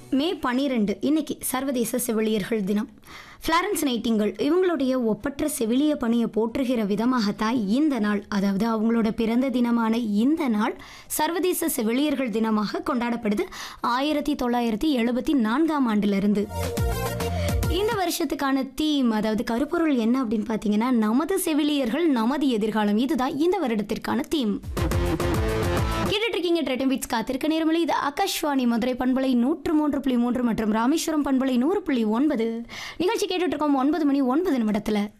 மே பனிரெண்டு இன்னைக்கு சர்வதேச செவிலியர்கள் தினம் ஃப்ளாரன்ஸ் நைட்டிங்கல் இவங்களுடைய ஒப்பற்ற செவிலிய பணியை போற்றுகிற விதமாகத்தான் இந்த நாள் அதாவது அவங்களோட பிறந்த தினமான இந்த நாள் சர்வதேச செவிலியர்கள் தினமாக கொண்டாடப்படுது ஆயிரத்தி தொள்ளாயிரத்தி எழுபத்தி நான்காம் ஆண்டிலிருந்து இந்த வருஷத்துக்கான தீம் அதாவது கருப்பொருள் என்ன அப்படின்னு பார்த்தீங்கன்னா நமது செவிலியர்கள் நமது எதிர்காலம் இதுதான் இந்த வருடத்திற்கான தீம் கேட்டுட்டு இருக்கீங்க ட்ரெட்டன் பீட்ஸ் காத்திருக்க நேரமில்லை இது ஆகாஷ்வாணி மதுரை பண்பலை நூற்று மூன்று புள்ளி மூன்று மற்றும் ராமேஸ்வரம் பண்பலை நூறு புள்ளி ஒன்பது நிகழ்ச்சி கேட்டுட்டு இருக்கோம் ஒன்பது மணி ஒன்பது நிமிடத்தில்